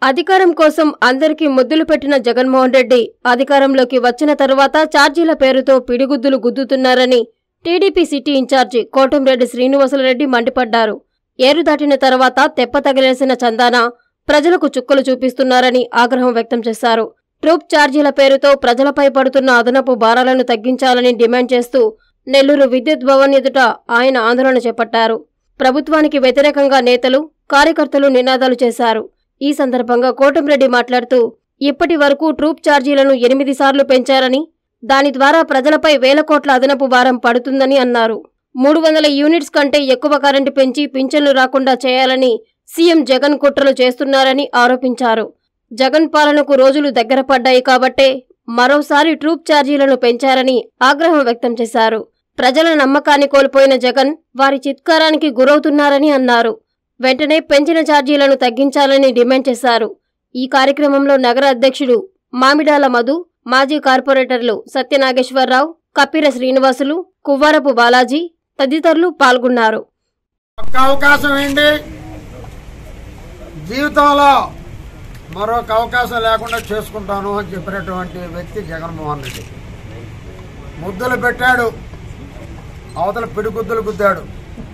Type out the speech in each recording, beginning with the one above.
అధికారం కోసం అందరికీ ముద్దులు పెట్టిన జగన్మోహన్ రెడ్డి అధికారంలోకి వచ్చిన తరువాత ఛార్జీల పేరుతో పిడిగుద్దులు గుద్దుతున్నారని TDP city incharge Kotamreddy Srinivasula Reddy మండిపడ్డారు ఏరు దాటిన తర్వాత తెప్ప తగిలేసిన చందాన ప్రజలకు చుక్కలు చూపిస్తున్నారని ఆగ్రహం వ్యక్తం చేశారు ట్రూప్ ఛార్జీల పేరుతో ప్రజలపై పడుతున్న అదనపు భారాలను తగ్గించాలని డిమాండ్ చేస్తూ నెల్లూరు విద్యుత్ భవన్ ఎదుట ఆయన ఆందోళన చేపట్టారు ప్రభుత్వానికి వ్యతిరేకంగా నేతలు కార్యకర్తలు నినాదాలు చేశారు ఈ సందర్భంగా కోటంరెడ్డి మాట్లాడుతూ ఇప్పటి వరకు ట్రూప్ ఛార్జీలను ఎనిమిది సార్లు పెంచారని దాని ద్వారా ప్రజలపై వేల కోట్ల అదనపు భారం పడుతుందని అన్నారు మూడు వందల యూనిట్స్ కంటే ఎక్కువ కరెంటు పెంచి పింఛన్లు రాకుండా చేయాలని సీఎం జగన్ కుట్రలు చేస్తున్నారని ఆరోపించారు జగన్ పాలనకు రోజులు దగ్గర పడ్డాయి కాబట్టే మరోసారి ట్రూప్ ఛార్జీలను పెంచారని ఆగ్రహం వ్యక్తం చేశారు ప్రజల నమ్మకాన్ని కోల్పోయిన జగన్ వారి చిత్కారానికి గురవుతున్నారని అన్నారు వెంటనే పెంచిన ఛార్జీలను తగ్గించాలని డిమాండ్ చేశారు ఈ కార్యక్రమంలో నగర అధ్యక్షుడు మామిడాల మధు మాజీ కార్పొరేటర్లు సత్యనాగేశ్వరరావు కప్పిర శ్రీనివాసులు కువ్వారపు బాలాజీ తదితరులు పాల్గొన్నారు ఒక్క అవకాశం ఏంటి జీవితంలో మరొక అవకాశం లేకుండా చేసుకుంటాను అని చెప్పినటువంటి వ్యక్తి జగన్మోహన్ రెడ్డి ముద్దులు పెట్టాడు అవతల పిడిగుద్దులు గుద్దాడు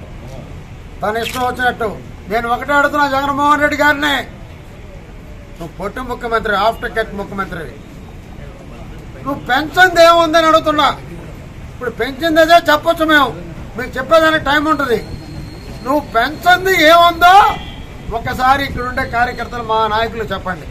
తన ఇష్టం వచ్చినట్టు నేను ఒకటే అడుగుతున్నా జగన్మోహన్ రెడ్డి గారిని నువ్వు పొట్టి ముఖ్యమంత్రి ఆఫ్టర్ కట్ ముఖ్యమంత్రి నువ్వు పెంచింది ఏముందని అడుగుతున్నా ఇప్పుడు పెంచింది అదే చెప్పొచ్చు మేము మీకు చెప్పేదానికి టైం ఉంటుంది నువ్వు పెంచింది ఏముందో ఒకసారి ఇక్కడ ఉండే కార్యకర్తలు మా నాయకులు చెప్పండి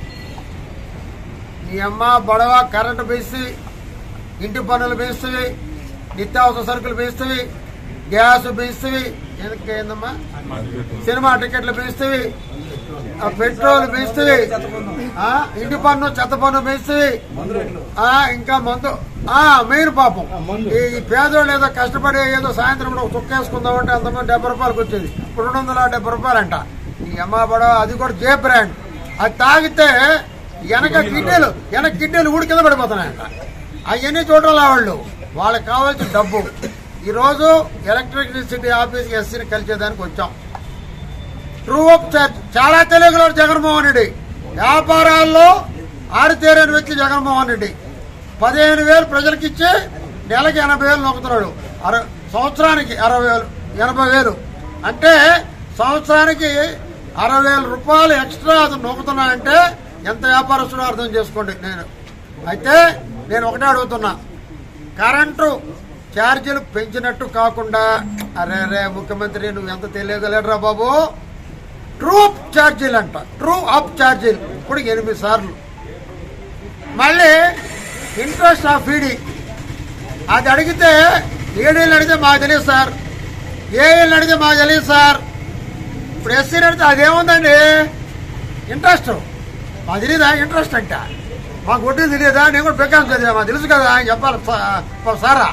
నీ అమ్మ బడవ కరెంటు బీస్తుంది ఇంటి పన్నులు బీస్తుంది నిత్యావసర సరుకులు బీస్తుంది గ్యాస్ బీస్తుంది ఎందుకు ఏందమ్మా సినిమా టికెట్లు బీస్తుంది ఆ పెట్రోల్ బీస్తుంది ఆ, ఇంటి పన్ను చెత్త పన్ను బీస్తుంది ఆ, ఇంకా మందు ఆ మెయిన్ పాపం ఈ ఈ పేదోళ్ళు ఏదో కష్టపడి ఏదో సాయంత్రం కూడా ఒక చుక్క వేసుకుందాం అంటే అంతమంది డెబ్బై రూపాయలకు వచ్చేది ఇప్పుడు రెండు వందల డెబ్బై రూపాయలంట ఈ అమ్మ బడో అది కూడా జే బ్రాండ్ అది తాగితే వెనక కిడ్నీలు వెనక కిడ్నీలు ఊడి కింద పడిపోతున్నాయంట అవన్నీ చూడాలి వాళ్ళు వాళ్ళకి కావాల్సిన డబ్బు ఈ రోజు ఎలక్ట్రిసిటీ ఆఫీస్ ఎస్సీని కలిసేదానికి వచ్చాం ట్రూ అప్ చార్జ్ చాలా తెలియగలడు జగన్మోహన్ రెడ్డి వ్యాపారాల్లో ఆరితేరని వ్యక్తి జగన్మోహన్ రెడ్డి పదిహేను వేలు ప్రజలకు ఇచ్చి నెలకి ఎనభై వేలు నొక్కుతున్నాడు అర సంవత్సరానికి అరవై వేలు ఎనభై వేలు అంటే సంవత్సరానికి అరవై వేల రూపాయలు ఎక్స్ట్రా అతను నొక్కుతున్నాడంటే ఎంత వ్యాపారస్తుడో అర్థం చేసుకోండి నేను అయితే నేను ఒకటే అడుగుతున్నా కరెంటు ఛార్జీలు పెంచినట్టు కాకుండా అరే రే ముఖ్యమంత్రి నువ్వు ఎంత తెలియగలరా బాబు ట్రూ ఛార్జీలు అంట ట్రూ అప్ ఛార్జీలు ఇప్పుడు ఎనిమిది సార్లు మళ్ళీ ఇంట్రెస్ట్ ఆఫ్ ఈడీ అది అడిగితే ఏడీలు అడిగితే మాకు తెలియదు సార్ ఏఈలు అడిగితే మాకు తెలియదు సార్ ఇప్పుడు ఎస్సీని అడిగితే అదేముందండి ఇంట్రెస్ట్ మాకు తెలియదా ఇంట్రెస్ట్ అంట మాకు వడ్డీ తెలియదా నేను కూడా బెకాం చదివా మాకు తెలుసు కదా అని చెప్పాలి సా- సారా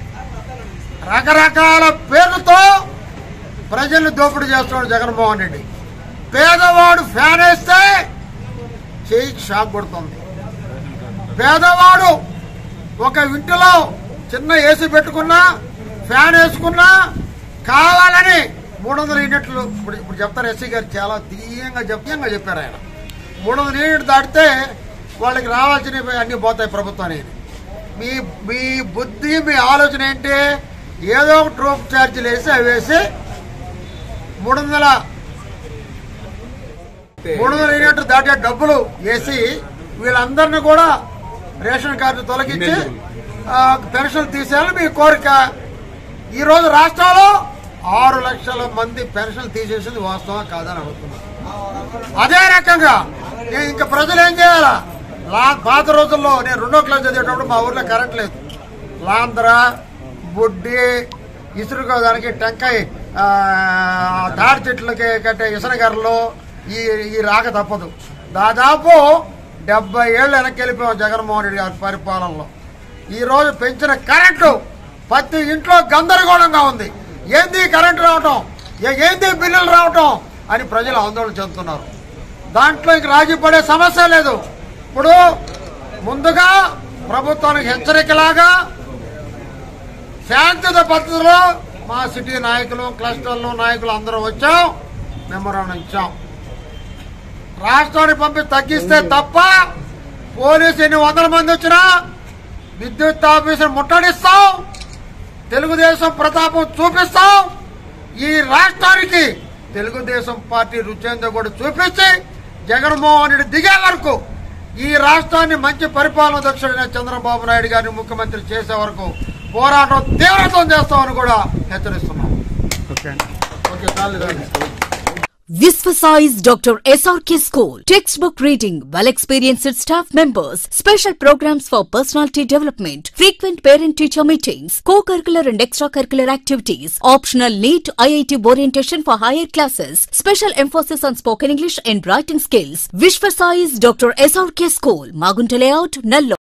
రకరకాల పేర్లతో ప్రజల్ని దోపిడీ చేస్తున్నాడు జగన్మోహన్ రెడ్డి పేదవాడు ఫ్యాన్ వేస్తే చేయి షాక్ కొడుతుంది పేదవాడు ఒక ఇంటిలో చిన్న ఏసీ పెట్టుకున్నా ఫ్యాన్ వేసుకున్నా కావాలని మూడు వందల యూనిట్లు ఇప్పుడు ఇప్పుడు చెప్తారు ఎస్సీ గారు చాలా తీయంగా చెప్పంగా చెప్పారు ఆయన మూడు వందల యూనిట్ దాటితే వాళ్ళకి రావాల్సినవి అన్ని పోతాయి ప్రభుత్వానికి మీ మీ బుద్ధి మీ ఆలోచన ఏంటి ఏదో ఒక ట్రూప్ ఛార్జీలు వేసి అవి వేసి మూడు వందల మూడు వందల యూనిట్లు దాటే డబ్బులు వేసి వీళ్ళందరినీ కూడా రేషన్ కార్డు తొలగించి ఆ, పెన్షన్ తీసేయాలని మీ కోరిక ఈ రోజు రాష్ట్రంలో ఆరు లక్షల మంది పెన్షన్ తీసేసింది వాస్తవం కాదని అడుగుతున్నారు అదే రకంగా నేను ఇంకా ప్రజలు ఏం చేయాలా లా పాత రోజుల్లో నేను రెండో క్లాస్ చదివేటప్పుడు మా ఊర్లో కరెంట్ లేదు లాంధ్ర బుడ్డి ఇసురుకోదానికి టెంకాయ ఆ, తాడి చెట్లకి కట్టే ఇసనగర్రలు ఈ ఈ రాక తప్పదు దాదాపు డెబ్బై ఏళ్ళు వెనక్కి వెళ్ళిపోయాం జగన్మోహన్ రెడ్డి గారి పరిపాలనలో ఈ రోజు పెంచిన కరెంటు ప్రతి ఇంట్లో గందరగోళంగా ఉంది ఏంది కరెంటు రావటం ఏ- ఏంది బిల్లులు రావటం అని ప్రజలు ఆందోళన చెందుతున్నారు దాంట్లో ఇంక రాజీ పడే సమస్య లేదు ఇప్పుడు ముందుగా ప్రభుత్వానికి హెచ్చరికలాగా శాంతియుత పద్ధతిలో మా సిటీ నాయకులు క్లస్టర్లు నాయకులు అందరూ వచ్చాం మెమోరాండం ఇచ్చాం రాష్ట్రానికి పంపి తగ్గిస్తే తప్ప పోలీసు ఎన్ని వందల మంది వచ్చినా విద్యుత్ ఆఫీసులు ముట్టడిస్తాం తెలుగుదేశం ప్రతాపం చూపిస్తాం ఈ రాష్ట్రానికి తెలుగుదేశం పార్టీ రుచేందో కూడా చూపించి జగన్మోహన్ రెడ్డి దిగే వరకు ఈ రాష్ట్రాన్ని మంచి పరిపాలన దక్షుడైన చంద్రబాబు నాయుడు గారిని ముఖ్యమంత్రి చేసే వరకు పోరాటం తీవ్రతం చేస్తామని కూడా హెచ్చరిస్తున్నాం ఓకే చాలు చాలు. Visvasize Dr. SRK School. Textbook reading, well experienced staff members, special programs for personality development, frequent parent teacher meetings, co curricular and extracurricular activities, optional NEET IIT orientation for higher classes, special emphasis on spoken English and writing skills. Visvasize Dr. SRK School, Magunta Layout, Nallo.